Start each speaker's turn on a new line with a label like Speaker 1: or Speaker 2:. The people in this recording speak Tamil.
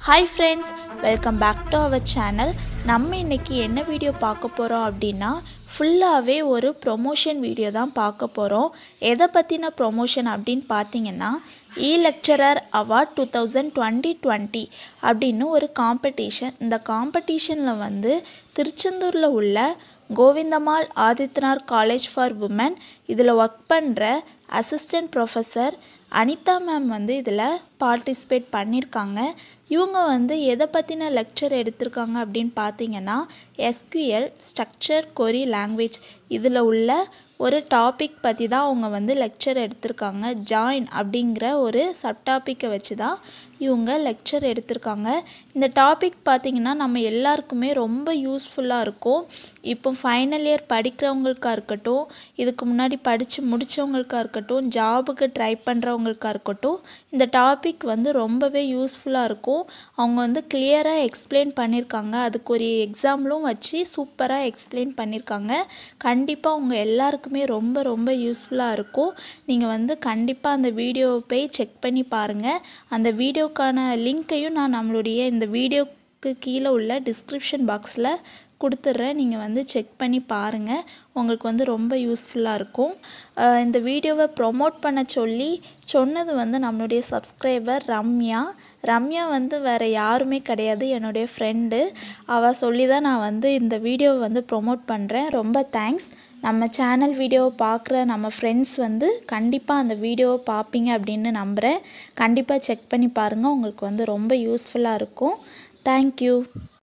Speaker 1: hi friends welcome back to our channel நம்ம இன்னைக்கு என்ன வீடியோ பார்க்க போகிறோம் அப்படின்னா ஃபுல்லாகவே ஒரு ப்ரொமோஷன் வீடியோ தான் பார்க்க போகிறோம் எதை பற்றின ப்ரொமோஷன் அப்படின்னு பார்த்தீங்கன்னா இ lecturer award two thousand twenty twenty அப்படின்னு ஒரு காம்படிஷன் இந்த காம்படிஷனில் வந்து திருச்செந்தூரில் உள்ள Govindammal Adityanath college for women இதில் ஒர்க் பண்ணுற அசிஸ்டன்ட் ப்ரொஃபஸர் அனிதா மேம் வந்து இதில் பார்ட்டிசிபேட் பண்ணியிருக்காங்க இவங்க வந்து எதை பற்றின லெக்சர் எடுத்திருக்காங்க அப்படின்னு பார்த்தீங்கன்னா எஸ்கியூஎல் ஸ்ட்ரக்சர் கொரி லாங்குவேஜ் இதில் உள்ள ஒரு டாபிக் பற்றி தான் அவங்க வந்து லெக்சர் எடுத்திருக்காங்க ஜாயின் அப்படிங்கிற ஒரு சப்டாப்பிக்கை வச்சு தான் இவங்க லெக்சர் எடுத்திருக்காங்க இந்த டாபிக் பார்த்திங்கன்னா நம்ம எல்லாருக்குமே ரொம்ப யூஸ்ஃபுல்லாக இருக்கும் இப்போ ஃபைனல் இயர் படிக்கிறவங்களுக்கா இருக்கட்டும் இதுக்கு முன்னாடி படித்து முடித்தவங்களுக்கா இருக்கட்டும் ஜாபுக்கு ட்ரை பண்ணுறவங்களுக்கா இருக்கட்டும் இந்த டாபிக் வந்து ரொம்பவே யூஸ்ஃபுல்லாக இருக்கும் அவங்க வந்து கிளியராக எக்ஸ்பிளைன் பண்ணியிருக்காங்க அதுக்கு ஒரு எக்ஸாம்பிளும் வச்சு சூப்பராக எக்ஸ்பிளைன் பண்ணியிருக்காங்க கண்டிப்பாக உங்கள் எல்லாருக்குமே ரொம்ப ரொம்ப யூஸ்ஃபுல்லாக இருக்கும் நீங்கள் வந்து கண்டிப்பாக அந்த வீடியோவை போய் செக் பண்ணி பாருங்கள் அந்த வீடியோக்கான லிங்க்கையும் நான் நம்மளுடைய இந்த வீடியோக்கு கீழே உள்ள டிஸ்கிரிப்ஷன் பாக்ஸில் கொடுத்துட்றேன் நீங்கள் வந்து செக் பண்ணி பாருங்கள் உங்களுக்கு வந்து ரொம்ப யூஸ்ஃபுல்லாக இருக்கும் அஹ் இந்த வீடியோவை ப்ரொமோட் பண்ண சொல்லி சொன்னது வந்து நம்மளுடைய சப்ஸ்கிரைபர் ரம்யா ரம்யா வந்து வேறு யாருமே கிடையாது என்னுடைய ஃப்ரெண்டு அவள் சொல்லி தான் நான் வந்து இந்த வீடியோவை வந்து ப்ரொமோட் பண்ணுறேன் ரொம்ப தேங்க்ஸ் நம்ம சேனல் வீடியோவை பார்க்குற நம்ம ஃப்ரெண்ட்ஸ் வந்து கண்டிப்பாக அந்த வீடியோவை பார்ப்பீங்க அப்படின்னு நம்புகிறேன் கண்டிப்பாக செக் பண்ணி பாருங்கள் உங்களுக்கு வந்து ரொம்ப யூஸ்ஃபுல்லாக இருக்கும் தேங்க்யூ